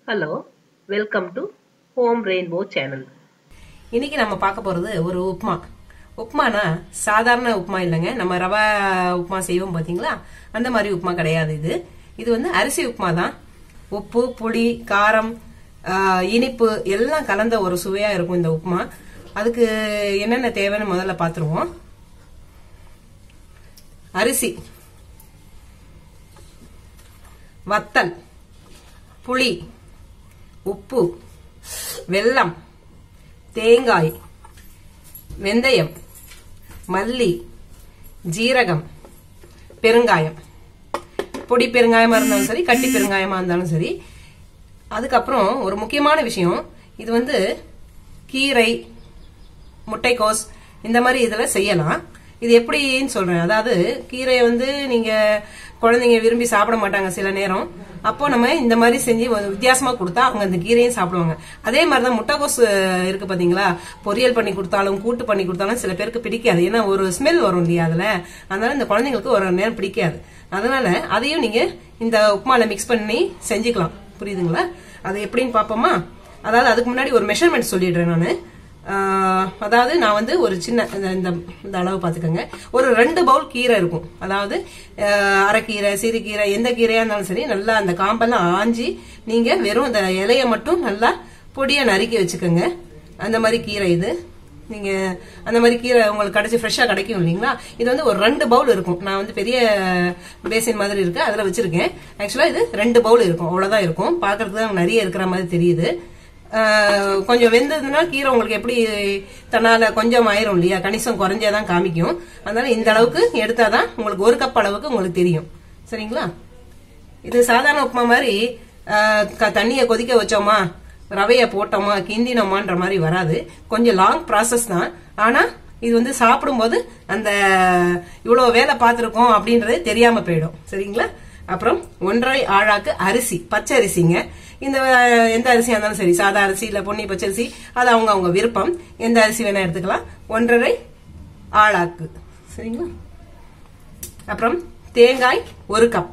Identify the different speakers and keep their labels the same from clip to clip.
Speaker 1: Hello welcome to home rainbow channel
Speaker 2: இன்னைக்கு நம்ம பார்க்க போறது ஒரு உப்புமா உப்புமானா சாதாரண உப்புமா இல்லைங்க நம்ம ரவா உப்புமா செய்வோம் பாத்தீங்களா அந்த மாதிரி உப்புமா கிடையாது இது இது வந்து அரிசி உப்புமா தான் உப்பு புளி காரம் ஆஹ், இனிப்பு எல்லாம் கலந்த ஒரு சுவையா இருக்கும் இந்த உப்புமா அதுக்கு என்னென்ன தேவைன்னு முதல்ல பார்த்துருவோம் அரிசி வத்தல் புளி உப்பு வெல்லம் தேங்காய் வெந்தயம் மல்லி ஜீரகம் பெருங்காயம் பொடி பெருங்காயமா இருந்தாலும் சரி கட்டி பெருங்காயமா இருந்தாலும் சரி அதுக்கப்புறம் ஒரு முக்கியமான விஷயம் இது வந்து கீரை முட்டைக்கோஸ் இந்த மாதிரி இதுல செய்யலாம் இது எப்படின்னு சொல்றேன் அதாவது கீரையை வந்து நீங்க குழந்தைங்க விரும்பி சாப்பிட மாட்டாங்க சில நேரம் அப்போ நம்ம இந்த மாதிரி செஞ்சு ஒரு வித்தியாசமா கொடுத்தா அவங்க அந்த கீரையும் சாப்பிடுவாங்க அதே மாதிரி தான் முட்டைக்கோஸ் அஹ், இருக்கு பாத்தீங்களா பொரியல் பண்ணி கொடுத்தாலும் கூட்டு பண்ணி கொடுத்தாலும் சில பேருக்கு பிடிக்காது ஏன்னா ஒரு ஸ்மெல் வரும் இல்லையா அதுல அதனால இந்த குழந்தைங்களுக்கு ஒரு நேரம் பிடிக்காது அதனால அதையும் நீங்க இந்த உப்புமால மிக்ஸ் பண்ணி செஞ்சுக்கலாம் புரியுதுங்களா அது எப்படின்னு பாப்போமா அதாவது அதுக்கு முன்னாடி ஒரு மெஷர்மெண்ட் சொல்லிடுறேன் நான் ஆஹ் அதாவது நான் வந்து ஒரு சின்ன இந்த- இந்த இந்த அளவு பார்த்துக்கோங்க ஒரு ரெண்டு பவுல் கீரை இருக்கும் அதாவது ஆஹ் அரைக்கீரை சிறுகீரை எந்த கீரையா இருந்தாலும் சரி நல்லா அந்த காம்பெல்லாம் ஆஞ்சி நீங்க வெறும் அந்த இலைய மட்டும் நல்லா பொடியா நறுக்கி வச்சுக்கோங்க அந்த மாதிரி கீரை இது நீங்க அந்த மாதிரி கீரை உங்களுக்கு கிடைச்சி ஃப்ரெஷ்ஷா கிடைக்கும் இல்லைங்களா இது வந்து ஒரு ரெண்டு பவுல் இருக்கும் நான் வந்து பெரிய பேசின் மாதிரி இருக்கு அதுல வச்சிருக்கேன் ஆக்சுவலா இது ரெண்டு பவுல் இருக்கும் அவ்வளவுதான் இருக்கும் பாக்குறதுக்கு தான் நிறைய இருக்கிற மாதிரி தெரியுது ஆஹ் கொஞ்சம் வெந்ததுன்னா கீரை உங்களுக்கு எப்படி தன்னால கொஞ்சம் ஆயிரும் இல்லையா கணிசம் குறைஞ்சாதான் காமிக்கும் அதனால இந்த அளவுக்கு எடுத்தாதான் உங்களுக்கு ஒரு கப் அளவுக்கு உங்களுக்கு தெரியும் சரிங்களா இது சாதாரண உப்புமா மாதிரி ஆஹ் க- தண்ணிய கொதிக்க வச்சோமா ரவைய போட்டோமா கிண்டினோமான்ற மாதிரி வராது கொஞ்சம் லாங் ப்ராசஸ் தான் ஆனா இது வந்து சாப்பிடும்போது அந்த இவ்வளவு வேலை பார்த்திருக்கோம் அப்படின்றது தெரியாம போயிடும் சரிங்களா அப்புறம் ஒன்றரை ஆழாக்கு அரிசி பச்சை அரிசிங்க இந்த அஹ், எந்த அரிசியா இருந்தாலும் சரி சாதா அரிசி இல்ல பொன்னி பச்சை அரிசி அது அவங்க அவங்க விருப்பம் எந்த அரிசி வேணா எடுத்துக்கலாம் ஒன்றரை ஆழாக்கு சரிங்களா அப்புறம் தேங்காய் ஒரு கப்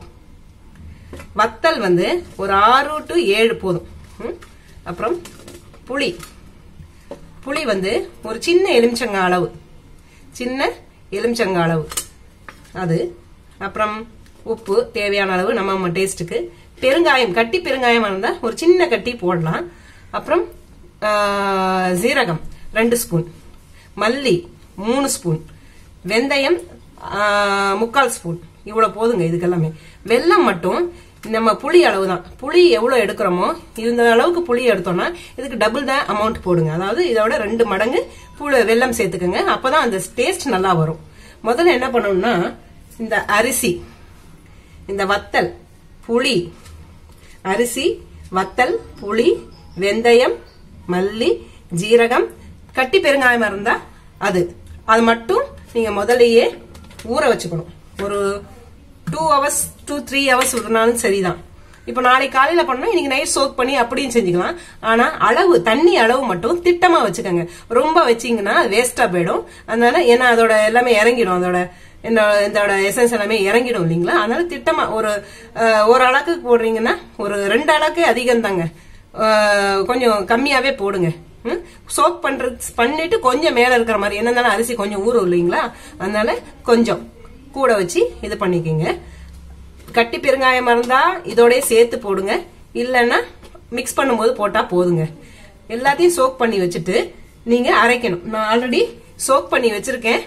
Speaker 2: வத்தல் வந்து ஒரு ஆறு டு ஏழு போதும் ம்? அப்புறம் புளி புளி வந்து ஒரு சின்ன எலுமிச்சங்க அளவு சின்ன எலுமிச்சங்க அளவு அது அப்புறம் உப்பு தேவையான அளவு நம்ம நம்ம டேஸ்ட்டுக்கு பெருங்காயம் கட்டி பெருங்காயமா இருந்தா ஒரு சின்ன கட்டி போடலாம் அப்புறம் ஆ, சீரகம் ரெண்டு ஸ்பூன் மல்லி மூணு ஸ்பூன் வெந்தயம் ஆ, முக்கால் ஸ்பூன் இவ்வளவு போதுங்க இதுக்கெல்லாமே வெல்லம் மட்டும் நம்ம புளி அளவு தான் புளி எவ்வளவு எடுக்கிறோமோ இந்த அளவுக்கு புளி எடுத்தோம்னா இதுக்கு டபுள் தான் அமௌண்ட் போடுங்க அதாவது இதோட ரெண்டு மடங்கு புளி வெல்லம் சேர்த்துக்கோங்க அப்பதான் அந்த டேஸ்ட் நல்லா வரும் முதல்ல என்ன பண்ணணும்னா இந்த அரிசி இந்த வத்தல் புளி அரிசி வத்தல் புளி வெந்தயம் மல்லி ஜீரகம் கட்டி பெருங்காயம் இருந்தா அது அது மட்டும் நீங்க முதல்லயே ஊற வச்சுக்கணும் ஒரு two hours two three hours விடுனாலும் சரிதான் இப்போ நாளைக்கு காலையில பண்ணா இன்னைக்கு நைட் சோக் பண்ணி அப்படியும் செஞ்சுக்கலாம் ஆனா அளவு தண்ணி அளவு மட்டும் திட்டமா வச்சுக்கோங்க ரொம்ப வச்சீங்கன்னா வேஸ்டா போயிடும் அதனால ஏன்னா அதோட எல்லாமே இறங்கிடும் அதோட இந்த இதோட எசன்ஸ் எல்லாமே இறங்கிடும் இல்லைங்களா அதனால திட்டமா ஒரு அஹ், ஒரு அளவுக்கு போடுறீங்கன்னா ஒரு ரெண்டு அளவுக்கு அதிகம் தாங்க கொஞ்சம் கம்மியாவே போடுங்க சோக் பண்றது பண்ணிட்டு கொஞ்சம் மேல இருக்கிற மாதிரி என்ன இருந்தாலும் அரிசி கொஞ்சம் ஊறும் இல்லைங்களா அதனால கொஞ்சம் கூட வச்சு இது பண்ணிக்கோங்க கட்டி பெருங்காயம் இருந்தா இதோடய சேர்த்து போடுங்க இல்லைன்னா மிக்ஸ் பண்ணும்போது போட்டா போதுங்க எல்லாத்தையும் சோக் பண்ணி வச்சுட்டு நீங்க அரைக்கணும் நான் ஆல்ரெடி சோக் பண்ணி வச்சிருக்கேன்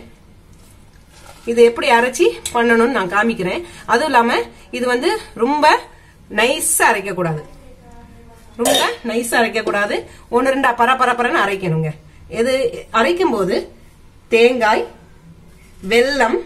Speaker 2: இது எப்படி அரைச்சி பண்ணணும்னு நான் காமிக்கிறேன் அதுவும் இல்லாம இது வந்து ரொம்ப நைஸா அரைக்க கூடாது ரொம்ப நைஸா அரைக்க கூடாது ஒன்னு ரெண்டா பர பரப்பரன்னு அரைக்கணுங்க இது அரைக்கும் போது தேங்காய் வெல்லம்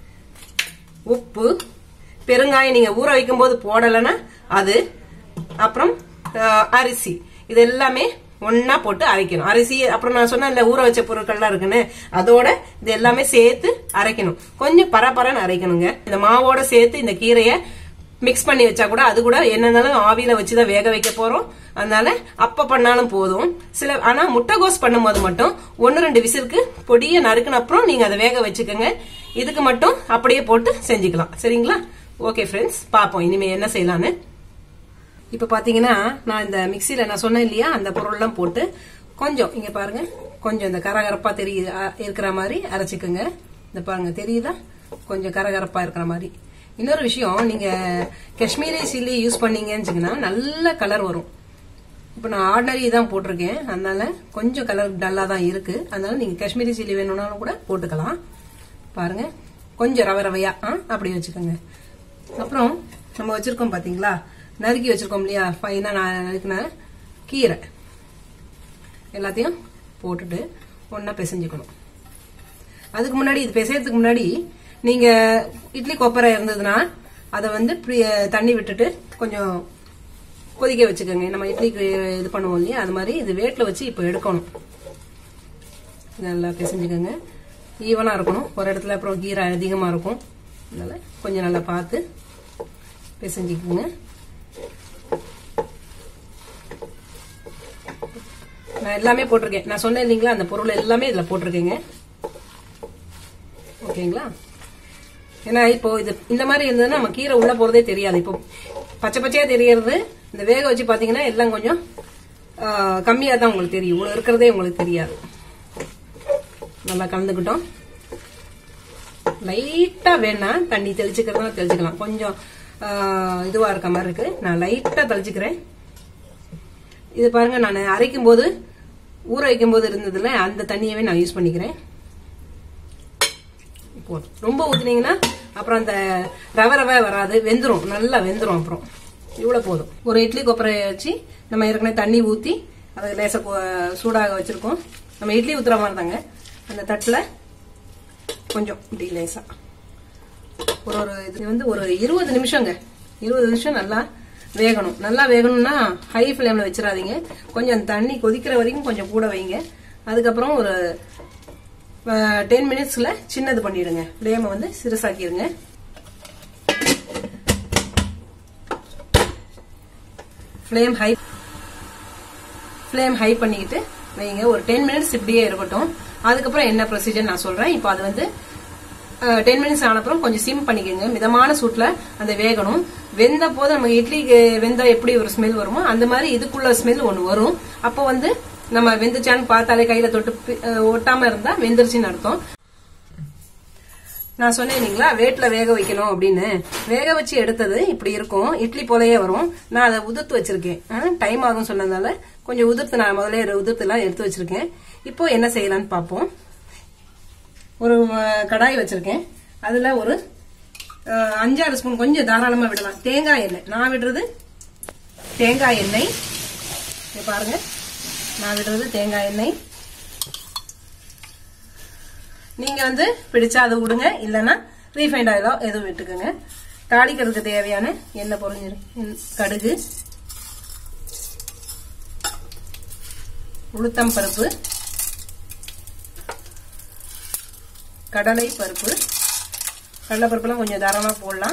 Speaker 2: உப்பு பெருங்காயம் நீங்க ஊற வைக்கும் போது போடலைன்னா அது அப்புறம் அஹ், அரிசி இது எல்லாமே ஒன்னா போட்டு அரைக்கணும் அரிசி அப்புறம் நான் சொன்னேன்ல ஊற வச்ச பொருட்கள்லாம் இருக்குன்னு அதோட இது எல்லாமே சேர்த்து அரைக்கணும் கொஞ்சம் பரபரன்னு அரைக்கணுங்க இந்த மாவோட சேர்த்து இந்த கீரைய மிக்ஸ் பண்ணி வச்சா கூட அது கூட என்னன்னாலும் ஆவியில வச்சுதான் வேக வைக்க போறோம் அதனால அப்ப பண்ணாலும் போதும் சில ஆனா முட்டைகோஸ் பண்ணும்போது மட்டும் ஒன்னு ரெண்டு விசிலுக்கு பொடிய நறுக்குன அப்புறம் நீங்க அதை வேக வச்சுக்கோங்க இதுக்கு மட்டும் அப்படியே போட்டு செஞ்சுக்கலாம் சரிங்களா ஓகே ஃப்ரெண்ட்ஸ் பாப்போம் இனிமே என்ன செய்யலான்னு இப்ப பாத்தீங்கன்னா நான் இந்த மிக்சியில நான் சொன்னேன் இல்லையா அந்த பொருள்லாம் போட்டு கொஞ்சம் இங்க பாருங்க கொஞ்சம் இந்த கரகரப்பா தெரிய இருக்கிற மாதிரி அரைச்சிக்குங்க இந்த பாருங்க தெரியுதா கொஞ்சம் கரகரப்பா இருக்கிற மாதிரி இன்னொரு விஷயம் நீங்க காஷ்மீரி சில்லி யூஸ் பண்ணீங்கன்னு வச்சுக்கோங்கன்னா நல்ல கலர் வரும் இப்போ நான் ஆர்டினரி தான் போட்டிருக்கேன் அதனால கொஞ்சம் கலர் டல்லா தான் இருக்கு அதனால நீங்க காஷ்மீரி சில்லி வேணும்னாலும் கூட போட்டுக்கலாம் பாருங்க கொஞ்சம் ரவை ரவையா ஆ, அப்படி வச்சுக்கோங்க அப்புறம் நம்ம வச்சிருக்கோம் பாத்தீங்களா நறுக்கி வச்சிருக்கோம் இல்லையா ஃபைனா நான் நறுக்கின கீரை எல்லாத்தையும் போட்டுட்டு ஒண்ணா பிசைஞ்சுக்கணும் அதுக்கு முன்னாடி இது பிசையறதுக்கு முன்னாடி நீங்க இட்லி கொப்பரை இருந்ததுன்னா அதை வந்து இப்படி, தண்ணி விட்டுட்டு கொஞ்சம் கொதிக்க வச்சுக்கோங்க நம்ம இட்லிக்கு இது பண்ணுவோம் இல்லையா அது மாதிரி இது வேட்டில் வச்சு இப்போ எடுக்கணும் நல்லா பிசைஞ்சுக்கோங்க ஈவனாக இருக்கணும் ஒரு இடத்துல அப்புறம் கீரை அதிகமாக இருக்கும் அதனால கொஞ்சம் நல்லா பார்த்து பிசைஞ்சிக்கோங்க நான் எல்லாமே போட்டிருக்கேன் நான் சொன்னேன் இல்லைங்களா அந்த பொருள் எல்லாமே இதில் போட்டிருக்கேங்க ஓகேங்களா ஏன்னா இப்போ இது இந்த மாதிரி இருந்ததுன்னா நம்ம கீரை உள்ள போறதே தெரியாது இப்போ பச்சை பச்சையா தெரியறது இந்த வேக வச்சு பாத்தீங்கன்னா எல்லாம் கொஞ்சம் கம்மியா தான் உங்களுக்கு தெரியும் இவ்வளவு இருக்கிறதே உங்களுக்கு தெரியாது நல்லா கலந்துக்கிட்டோம் லைட்டா வேணா தண்ணி தெளிச்சுக்கிறதா தெளிச்சுக்கலாம் கொஞ்சம் ஆ, இதுவா இருக்க மாதிரி இருக்கு நான் லைட்டா தெளிச்சுக்கிறேன் இது பாருங்க நான் அரைக்கும் போது ஊற வைக்கும் போது இருந்ததுல அந்த தண்ணியவே நான் யூஸ் பண்ணிக்கிறேன் போதும் ரொம்ப ஊத்துனீங்கன்னா அப்புறம் அந்த ரவை ரவை வராது வெந்துரும் நல்லா வெந்துரும் அப்புறம் இவ்வளவு போதும் ஒரு இட்லி கொப்பரைய வச்சு நம்ம ஏற்கனவே தண்ணி ஊத்தி அதை லேசா கொ- சூடாக வச்சிருக்கோம் நம்ம இட்லி ஊத்துற மாதிரி தாங்க அந்த தட்டுல கொஞ்சம் இப்படி லேசா ஒரு ஒரு இது வந்து ஒரு இருபது நிமிஷங்க இருபது நிமிஷம் நல்லா வேகணும் நல்லா வேகணும்னா ஹை ஃப்ளேம்ல வச்சிடாதீங்க கொஞ்சம் அந்த தண்ணி கொதிக்கிற வரைக்கும் கொஞ்சம் கூட வைங்க அதுக்கப்புறம் ஒரு டென் மினிட்ஸ்ல சின்னது பண்ணிடுங்க ஃப்ளேமை வந்து சிறுசாக்கிடுங்க ஃப்ளேம் ஹை ஃப்ளேம் ஹை பண்ணிக்கிட்டு வைங்க ஒரு டென் மினிட்ஸ் இப்படியே இருக்கட்டும் அதுக்கப்புறம் என்ன ப்ரொசீஜர் நான் சொல்றேன் இப்போ அது வந்து டென் மினிட்ஸ் ஆனப்புறம் கொஞ்சம் சிம் பண்ணிக்கோங்க மிதமான சூட்ல அந்த வேகணும் வெந்த போது நம்ம இட்லிக்கு வெந்தா எப்படி ஒரு ஸ்மெல் வருமோ அந்த மாதிரி இதுக்குள்ள ஸ்மெல் ஒன்று வரும் அப்போ வந்து நம்ம வெந்துச்சான்னு பார்த்தாலே கையில தொட்டு பி- அஹ், ஒட்டாம இருந்தா வெந்துருச்சுன்னு அர்த்தம் நான் சொன்னேன் இல்லைங்களா வேட்ல வேக வைக்கணும் அப்படின்னு வேக வச்சு எடுத்தது இப்படி இருக்கும் இட்லி போலயே வரும் நான் அதை உதிர்த்து வச்சிருக்கேன் டைம் ஆகும் சொன்னதால கொஞ்சம் உதிர்த்து நான் முதல்ல உதிர்த்து எல்லாம் எடுத்து வச்சிருக்கேன் இப்போ என்ன செய்யலாம்னு பார்ப்போம் ஒரு அஹ், கடாய் வச்சிருக்கேன் அதுல ஒரு அஹ், அஞ்சாறு ஸ்பூன் கொஞ்சம் தாராளமா விடலாம் தேங்காய் எண்ணெய் நான் விடுறது தேங்காய் எண்ணெய் இங்க பாருங்க நான் விடுறது தேங்காய் எண்ணெய் நீங்க வந்து பிடிச்சா அதை விடுங்க இல்லைன்னா ரீஃபைண்ட் ஆயிலோ எதுவும் விட்டுக்குங்க தாளிக்கிறதுக்கு தேவையான எண்ணெய் பொறிஞ்சிரு எண்- கடுகு உளுத்தம் பருப்பு கடலை பருப்பு கடலை பருப்புலாம் கொஞ்சம் தாராளமா போடலாம்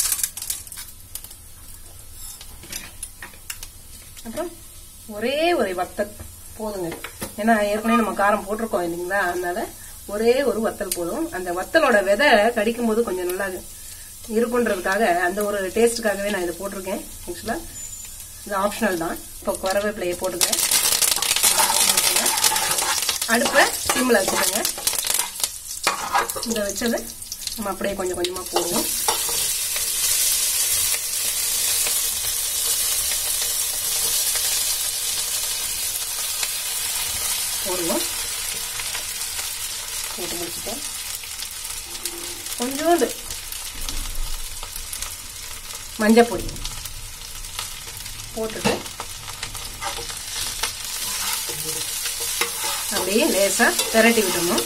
Speaker 2: அப்புறம் ஒரே ஒரு வத்தல் போதுங்க ஏன்னா ஏற்கனவே நம்ம காரம் போட்டிருக்கோம் இல்லைங்களா அதனால ஒரே ஒரு வத்தல் போதும் அந்த வத்தலோட விதை கடிக்கும் போது கொஞ்சம் நல்லா இருக்குன்றதுக்காக அந்த ஒரு டேஸ்ட்டுக்காகவே நான் இதை போட்டிருக்கேன் ஆக்சுவலா இது ஆப்ஷனல் தான் இப்போ கருவேப்பிலையை போட்டுக்கிறேன் அடுப்பை சிம்மில் வச்சுக்கோங்க இதை வச்சது நம்ம அப்படியே கொஞ்சம் கொஞ்சமாக போடுவோம் போடுவோம் போட்டு முடிச்சுட்டேன் கொஞ்சோண்டு மஞ்சப்பொடி போட்டுட்டு அப்படியே லேசா திரட்டி விட்டுணும்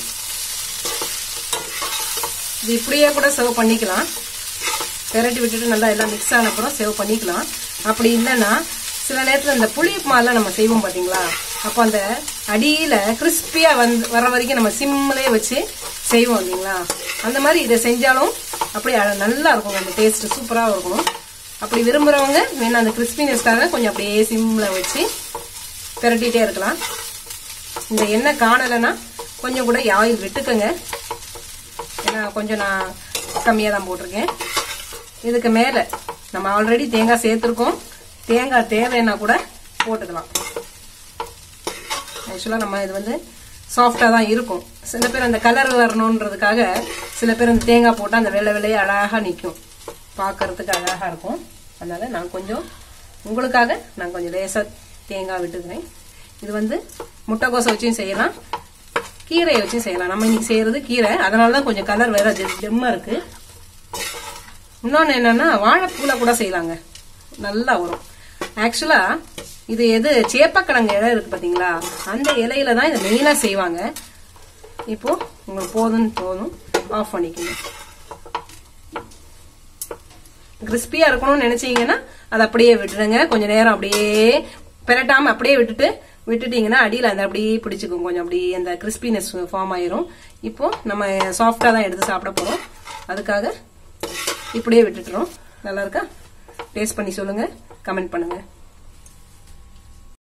Speaker 2: இது இப்படியே கூட சர்வ் பண்ணிக்கலாம் திரட்டி விட்டுட்டு நல்லா எல்லாம் மிக்ஸ் ஆன அப்புறம் சேவ் பண்ணிக்கலாம் அப்படி இல்லைன்னா சில நேரத்துல இந்த புளி உப்புமாலாம் நம்ம செய்வோம் பாத்தீங்களா அப்போ அந்த அடியில கிறிஸ்பியா வந்து வர வரைக்கும் நம்ம சிம்லயே வச்சு செய்வோம் இல்லைங்களா அந்த மாதிரி இதை செஞ்சாலும் அப்படியே அழ- நல்லா இருக்கும் அந்த டேஸ்ட் சூப்பரா இருக்கும் அப்படி விரும்புறவங்க வேணா அந்த கிறிஸ்பினஸ்க்காக கொஞ்சம் அப்படியே சிம்ல வச்சு திரட்டிட்டே இருக்கலாம் இந்த எண்ணெய் காணலைன்னா கொஞ்சம் கூட ஆயில் விட்டுக்கங்க ஏன்னா கொஞ்சம் நான் கம்மியாக தான் போட்டிருக்கேன் இதுக்கு மேலே நம்ம ஆல்ரெடி தேங்காய் சேர்த்துருக்கோம் தேங்காய் தேவைன்னா கூட போட்டுக்கலாம் ஆக்சுவலா நம்ம இது வந்து சாஃப்டா தான் இருக்கும் சில பேர் அந்த கலர் வரணுன்றதுக்காக சில பேர் அந்த தேங்காய் போட்டா அந்த வெள்ளை வெள்ளையே அழகா நிக்கும் பார்க்கறதுக்கு அழகா இருக்கும் அதனால நான் கொஞ்சம் உங்களுக்காக நான் கொஞ்சம் லேசா தேங்காய் விட்டுக்கிறேன் இது வந்து முட்டைக்கோசை வச்சும் செய்யலாம் கீரையை வச்சும் செய்யலாம் நம்ம இன்னைக்கு செய்யறது கீரை அதனால தான் கொஞ்சம் கலர் வேற டெம்மா இருக்கு இன்னொன்னு என்னன்னா வாழைப்பூல கூட செய்யலாங்க நல்லா வரும் ஆக்சுவலா இது எது சேப்பக்கிழங்கு இலை இருக்கு பாத்தீங்களா அந்த இலையில தான் இதை மெயினா செய்வாங்க இப்போ உங்களுக்கு போதும்னு போதும் ஆஃப் பண்ணிக்கணும் கிறிஸ்பியா இருக்கணும்னு நினைச்சீங்கன்னா அதை அப்படியே விட்டுடுங்க கொஞ்ச நேரம் அப்படியே பெரட்டாம அப்படியே விட்டுட்டு விட்டுட்டீங்கன்னா அடியில அந்த அப்படியே பிடிச்சுக்கும் கொஞ்சம் அப்படியே அந்த கிறிஸ்பினஸ் ஃபார்ம் ஆயிரும் இப்போ நம்ம சாஃப்டா தான் எடுத்து சாப்பிட போறோம் அதுக்காக இப்படியே விட்டுட்டுறோம் நல்லா இருக்கா டேஸ்ட் பண்ணி சொல்லுங்க கமெண்ட் பண்ணுங்க